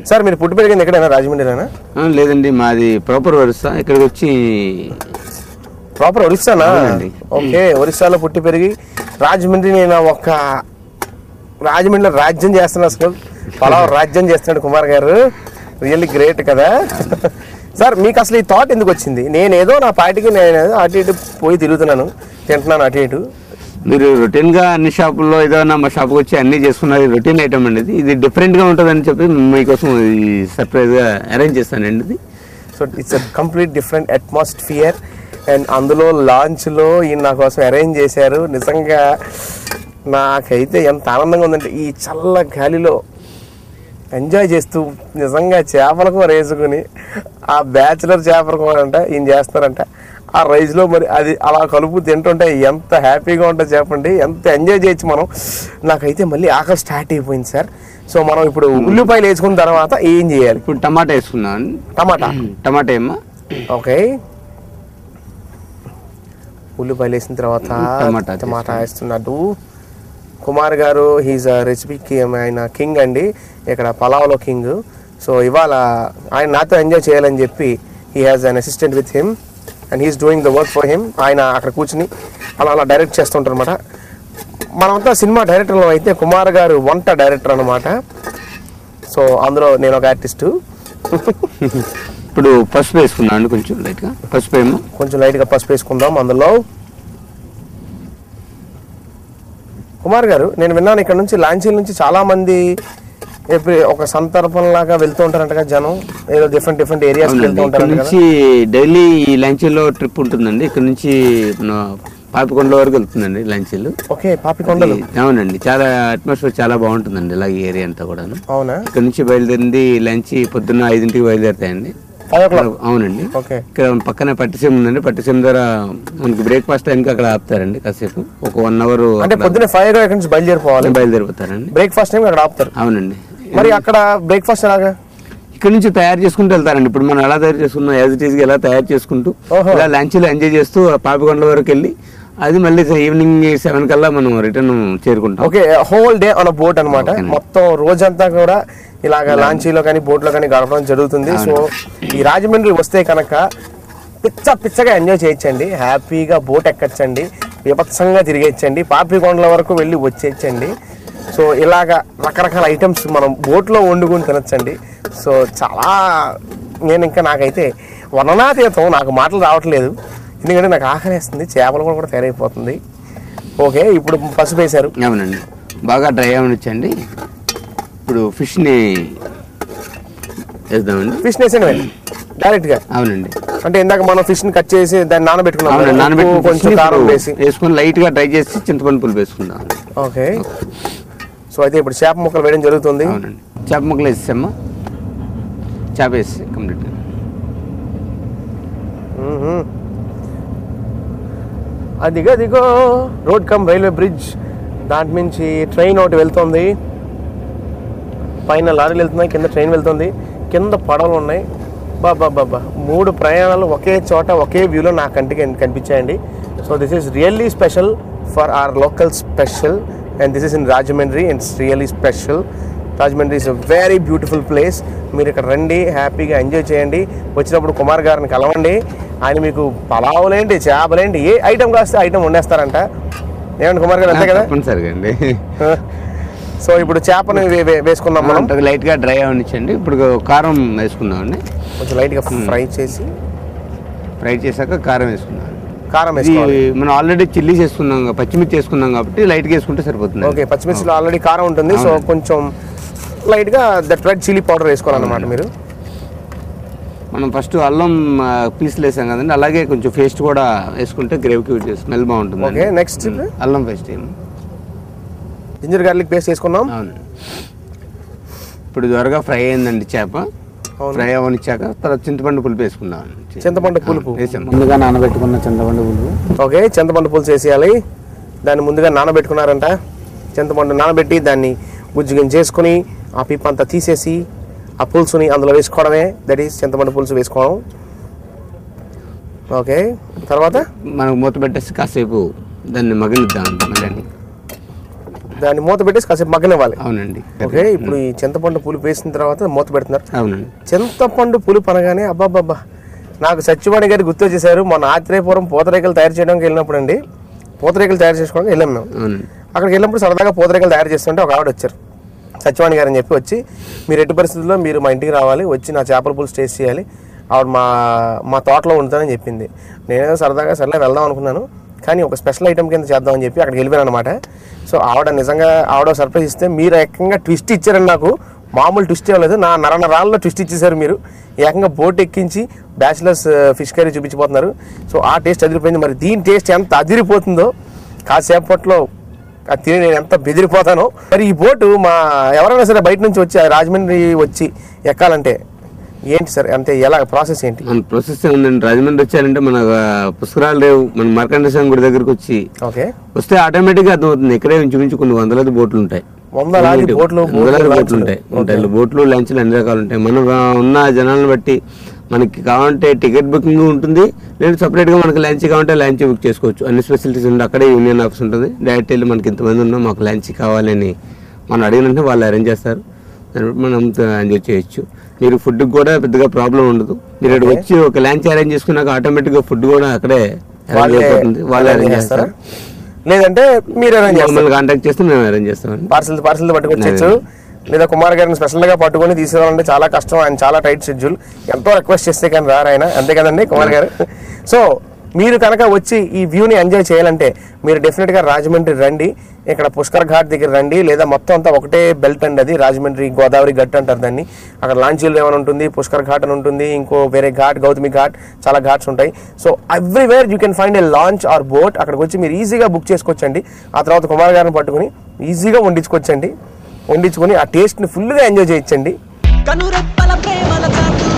Sir మీరు పుట్టి పెరిగింది ఎక్కడైనా రాజమండ్రిలోనా ఆ, లేదండి మాది ప్రాపర్ వరుస ఇక్కడికి వచ్చి ప్రాపర్ ఒరిస్సానా అవునండి. ఓకే ఒరిస్సాలో పుట్టి పెరిగి రాజమండ్రి నేను ఒక రాజమండ్రిలో రాజ్యం చేస్తున్నా అసలు పలావ్ రాజ్యం చేస్తున్నాడు కుమార్ గారు రియల్లీ గ్రేట్ కదా సార్ మీకు అసలు ఈ థాట్ ఎందుకు వచ్చింది నేను ఏదో నా పార్టీకి నేను ఏదో అటు ఇటు పోయి తిరుగుతున్నాను తింటున్నాను అటు ఇటు మీరు రొటీన్ గా అన్ని షాపుల్లో ఏదైనా మా షాప్కి వచ్చి అన్ని చేసుకున్నది రొటీన్ ఐటమ్ అండి ఇది. ఇది డిఫరెంట్ గా ఉంటుందని చెప్పి మీకోసం ఈ సర్ప్రైజ్ గా అరేంజ్ చేస్తానండి ఇది so it's a complete different atmosphere and అందులో లాంచ్లో ఈయన నా కోసం అరేంజ్ చేశారు నిజంగా నాకైతే ఎంత ఆనందంగా ఉందంటే ఈ చల్ల గాలిలో ఎంజాయ్ చేస్తూ నిజంగా చేపల కూర వేసుకుని ఆ బ్యాచులర్ చేపల కూర అంట ఈయన చేస్తారంట ఆ రైస్లో మరి అది అలా కలుపు తింటుంటే ఎంత హ్యాపీగా ఉంటుంది చెప్పండి ఎంత ఎంజాయ్ చేయొచ్చు మనం నాకైతే మళ్ళీ ఆకలి స్టార్ట్ అయిపోయింది సార్ సో మనం ఇప్పుడు ఉల్లిపాయలు వేసుకున్న తర్వాత ఏం చేయాలి ఇప్పుడు టమాటా వేసుకున్నాం టమాటా టమాటా ఏమో ఓకే ఉల్లిపాయలు వేసిన తర్వాత టమాటా టమాటా వేస్తున్నాడు కుమార్ గారు హీజ్ రెసిపీ ఆయన కింగ్ అండి ఇక్కడ పలావ్లో కింగ్ సో ఇవాళ ఆయన నాతో ఎంజాయ్ చేయాలని చెప్పి he has an assistant with him and he's doing the work for him ఆయన అక్కడ కూర్చుని అలా అలా డైరెక్ట్ చేస్తుంటారు అనమాట మనమంతా సినిమా డైరెక్టర్లో అయితే కుమార్ గారు వంట డైరెక్టర్ అనమాట సో అందులో నేను ఒక ఆర్టిస్టు ఇప్పుడు పసుపు వేసుకున్నాం అండి కొంచెం లైట్ గా పసుపు ఏమో కొంచెం లైట్గా పసుపు వేసుకుందాం అందులో కుమార్ గారు నేను విన్నాను ఇక్కడ నుంచి లాంచీల నుంచి చాలా మంది ఎప్పుడు ఒక సందర్భం లాగా వెళ్తూ ఉంటారంట కదా జనం ఏదో డిఫరెంట్ డిఫరెంట్ ఏరియాస్ అవునండి వెళ్తూ ఇక్కడ ఉంటారంట కదా నుంచి డైలీ ఈ లంచ్లో ట్రిప్ ఉంటుందండి ఇక్కడ నుంచి మన పాపికొండల వరకు వెళ్తుందండి లంచ్లు ఓకే పాపికొండలు అవునండి చాలా అట్మాస్ఫియర్ చాలా బాగుంటుందండి ఇలా ఈ ఏరియా అంతా కూడా అవునా ఇక్కడ నుంచి బయలుదేరింది లంచ్ పొద్దున్న ఐదింటికి బయలుదేరుతాయండి ఫైవ్ ఓ క్లాక్ అవునండి ఓకే ఇక్కడ పక్కనే పట్టిసీమ ఉందండి పట్టిసీమ ద్వారా మనకి బ్రేక్ఫాస్ట్ టైంకి అక్కడ ఆపుతారండి కాసేపు ఒక వన్ అవర్ అంటే పొద్దున్న ఫైవ్ ఇక్కడ నుంచి బయలుదేరిపోవాలి బయలుదేరిపోతారండి బ్రేక్ఫాస్ట్ టైం అక్కడ ఆపుతారు అవునండి మరి అక్కడ బ్రేక్ఫాస్ట్ ఎలాగా ఇక్కడ నుంచి తయారు చేసుకుంటూ వెళ్తారండి ఇప్పుడు మనం ఎలా తయారు చేసుకున్నాం యాజ్ ఇట్ ఈస్ ఎలా తయారు చేసుకుంటూ ఓహో. ఇలా లంచ్లో ఎంజాయ్ చేస్తూ ఆ పాపికొండల వరకు వెళ్ళి అది మళ్ళీ ఈవినింగ్ సెవెన్ కల్లా మనం రిటర్న్ చేరుకుంటాం okay whole day on boat అన్నమాట ఓకేనండి. మొత్తం రోజంతా కూడా ఇలాగ లాంచీలో కానీ బోట్లో కానీ గడపడం జరుగుతుంది సో ఈ రాజమండ్రి వస్తే కనుక పిచ్చ పిచ్చగా ఎంజాయ్ చేయొచ్చండి హ్యాపీగా బోట్ ఎక్కచ్చండి విపత్సంగా తిరిగేచ్చండి పాపికొండల వరకు వెళ్ళి వచ్చేయచ్చండి సో ఇలాగ రకరకాల ఐటమ్స్ మనం బోట్లో వండుకుని తినచ్చండి సో చాలా నేను ఇంకా నాకైతే వర్ణనాతీతం నాకు మాటలు రావట్లేదు ఎందుకంటే నాకు ఆకలేస్తుంది చేపలు కూడా కూడా తయారైపోతుంది ఓకే ఇప్పుడు పసుపు వేశారు అవునండి బాగా డ్రై అవనిచ్చండి ఇప్పుడు ఫిష్ని వేద్దామండి ఫిష్ వేసేయండి వెళ్ళి డైరెక్ట్ గా అవునండి అంటే ఇందాక మనం ఫిష్ ని కట్ చేసి దాన్ని నానబెట్టుకున్నాం అవునండి కదా, నానబెట్టిన ఉప్పు, కొంచెం ఫిష్ని కారం ఇప్పుడు వేసి వేసుకొని లైట్ గా డ్రై చేసి చింతపండు పులుపు వేసుకుందాం ఓకే సో అయితే ఇప్పుడు చేప ముక్కలు వేయడం జరుగుతుంది అవునండి చేప ముక్కలు వేసేసామా చేప వేసి కంప్లీట్ మ్మ్. అదిగో అదిగో రోడ్ కమ్ రైల్వే బ్రిడ్జ్ దాంట్ నుంచి ట్రైన్ ఒకటి వెళ్తుంది పైన లారీలు వెళ్తున్నాయి కింద ట్రైన్ వెళ్తుంది కింద పడవలు ఉన్నాయి బాబా బాబా మూడు ప్రయాణాలు ఒకే చోట ఒకే వ్యూలో నా కంటికి కనిపించాయండి so this is really special for our local special and this is in Rajahmundry and it's really special Rajahmundry is a very beautiful place మీరు ఇక్కడ రండి హ్యాపీగా ఎంజాయ్ చేయండి వచ్చినప్పుడు కుమార్ గారిని కలవండి ఆయన మీకు పలావులేంటి చేపలేంటి ఏ ఐటమ్ కాస్తే ఐటమ్ వండేస్తారంట ఏమండి కుమార్ గారు అంతే కదా తప్పనిసరిగా అండి సో ఇప్పుడు చేపని వే- వే- వేసుకుందాం మనం లైట్ గా డ్రై అవనిచ్చండి ఇప్పుడు కారం వేసుకుందామండి కొంచెం లైట్గా ఫ్రై చేసి ఫ్రై చేశాక కారం వేసుకుందాం కారం ఇది వేసుకోవాలి మనం ఆల్రెడీ చిల్లీ చేసుకున్నాం కా- పచ్చిమిర్చి చేసుకున్నాం కాబట్టి లైట్ గా వేసుకుంటే సరిపోతుంది ఓకే పచ్చిమిర్చిలో ఆల్రెడీ కారం ఉంటుంది సో కొంచెం లైట్గా దట్ రెడ్ చిల్లీ పౌడర్ వేసుకోవాలన్నమాట మీరు మనం ఫస్ట్ అల్లం ఆ, పీసులు వేసాం కదండి అలాగే కొంచెం పేస్ట్ కూడా వేసుకుంటే గ్రేవీకి స్మెల్ బాగుంటుంది ఓకే నెక్స్ట్ అల్లం పేస్ట్ ఏమో జింజర్ గార్లిక్ పేస్ట్ వేసుకున్నాం అవును ఇప్పుడు త్వరగా ఫ్రై అయిందండి చేప అవును. ఫ్రై అవనిచ్చాక తర్వాత చింతపండు పులుపు వేసుకుందాం చింతపండు పులుపు వేసాం ముందుగా నానబెట్టుకున్న చింతపండు పులుపు ఓకే చింతపండు పులుసు వేసేయాలి దాన్ని ముందుగా నానబెట్టుకున్నారంట చింతపండు నానబెట్టి దాన్ని గుజ్జుగిం చేసుకుని ఆ పిప్ అంతా తీసేసి ఆ పులుసుని అందులో వేసుకోవడమే దట్ ఈస్ చింతపండు పులుసు వేసుకోవడం ఓకే తర్వాత మనకు మూత పెట్టేసి కాసేపు దాన్ని మగిలిద్దాం మళ్ళీ దాన్ని మూత పెట్టేసి కాసేపు మగ్గనివ్వాలి అవునండి ఓకే ఇప్పుడు ఈ చింతపండు పులుపు వేసిన తర్వాత మూత పెడుతున్నారు అవునండి చింతపండు పులుపు అనగానే అబ్బాబ్బా నాకు సత్యవాణి గారు గుర్తు వచ్చేసారు మన ఆత్రేయపురం పూతరేకలు తయారు చేయడానికి వెళ్ళినప్పుడు అండి పూతరేకలు తయారు చేసుకోవడానికి వెళ్ళాం మేము అవునండి అక్కడికి వెళ్ళినప్పుడు సరదాగా పూతరేకలు తయారు చేస్తుంటే ఒక ఆవిడ వచ్చారు సత్యవాణి గారు అని చెప్పి వచ్చి మీరు ఎట్టి పరిస్థితుల్లో మీరు మా ఇంటికి రావాలి వచ్చి నా చేపల పులుసు టేస్ట్ చేయాలి ఆవిడ మా మా తోటలో ఉంటానని చెప్పింది నేనేదో సరదాగా సర్లే వెళ్దాం అనుకున్నాను కానీ ఒక స్పెషల్ ఐటమ్ కింద చేద్దామని చెప్పి అక్కడికి వెళ్ళిపోయాను అనమాట సో ఆవిడ నిజంగా ఆవిడ సర్ప్రైజ్ ఇస్తే మీరు ఏకంగా ట్విస్ట్ ఇచ్చారండి నాకు మామూలు ట్విస్ట్ ఇవ్వలేదు నా నరనరాల్లో ట్విస్ట్ ఇచ్చేసారు మీరు ఏకంగా బోట్ ఎక్కించి బ్యాచిలర్స్ ఫిష్ కర్రీ చూపించబోతున్నారు సో ఆ టేస్ట్ అదిరిపోయింది మరి దీని టేస్ట్ ఎంత అదిరిపోతుందో కాసేపట్లో అది తిని నేను ఎంత బెదిరిపోతానో మరి ఈ బోటు మా ఎవరైనా సరే బయట నుంచి వచ్చి ఆ రాజమండ్రి వచ్చి ఎక్కాలంటే ఏంటి సార్ అంటే ఎలా ప్రాసెస్ ఏంటి మన ప్రాసెస్ ఉందండి రాజమండ్రి వచ్చారంటే మన ఆ, పుష్కరాలు లేవు మన మార్కండేశ్వరం గుడి దగ్గరకు వచ్చి ఓకే వస్తే ఆటోమేటిక్గా అర్థమవుతుంది ఇక్కడే ఇంచుమించు కొన్ని వందలాది బోట్లు ఉంటాయి వందలాది బోట్లు వందలాది బోట్లు బోట్లు ఉంటాయి ఉంటాయి బోట్లు లంచ్లు అన్ని రకాలు ఉంటాయి మనం ఆ, ఉన్న జనాలను బట్టి మనకి కావాలంటే టికెట్ బుకింగ్ ఉంటుంది లేదు సపరేట్గా మనకి లంచ్ కావాలంటే లంచ్ బుక్ చేసుకోవచ్చు అన్ని ఫెసిలిటీస్ ఉంటాయి అక్కడే యూనియన్ ఆఫీస్ ఉంటుంది డైరెక్ట్ వెళ్ళి మనకి ఇంతమంది ఉన్నాం మాకు లంచ్ కావాలని మనం అడిగినంటే వాళ్ళు అరేంజ్ చేస్తారు దాన్ని బట్టి మనం ఎంజాయ్ చేయొచ్చు మీరు ఫుడ్ కూడా పెద్దగా ప్రాబ్లం ఉండదు మీరు ఇక్కడ వచ్చి ఒక లంచ్ అరేంజ్ చేసుకున్నాక ఆటోమేటిక్గా ఫుడ్ కూడా అక్కడే arrange వాళ్ళే అయిపోతుంది వాళ్ళు arrange అరేంజ్ చేస్తారా చేస్తారు లేదంటే మీరు అరేంజ్ చేస్తారు మమ్మల్ని కాంటాక్ట్ చేస్తే మేము అరేంజ్ చేస్తామండి పార్సల్ పార్సల్ పట్టుకొచ్చేచ్చు లేదా కుమార్ గారిని స్పెషల్ గా పట్టుకొని తీసుకురావాలంటే చాలా కష్టం ఆయన చాలా టైట్ షెడ్యూల్ ఎంతో రిక్వెస్ట్ చేస్తే కానీ రారు ఆయన అంతే కదండి కుమార్ గారు సో మీరు కనుక వచ్చి ఈ వ్యూని ఎంజాయ్ చేయాలంటే మీరు డెఫినెట్ గా రాజమండ్రి రండి ఇక్కడ పుష్కర్ ఘాట్ దగ్గర రండి లేదా మొత్తం అంతా ఒకటే బెల్ట్ అండి అది రాజమండ్రి గోదావరి గట్ అంటారు దాన్ని అక్కడ లాంచీలు ఏమైనా ఉంటుంది పుష్కర్ ఘాట్ అని ఉంటుంది ఇంకో వేరే ఘాట్ గౌతమి ఘాట్ చాలా ఘాట్స్ ఉంటాయి so everywhere you can find a launch or boat అక్కడికి వచ్చి మీరు ఈజీగా బుక్ చేసుకోవచ్చండి ఆ తర్వాత కుమార్ గారిని పట్టుకుని ఈజీగా వండించుకోవచ్చండి వండించుకొని ఆ టేస్ట్ని ఫుల్గా ఎంజాయ్ చేయొచ్చండి కనురెప్పల ప్రేమల చాటు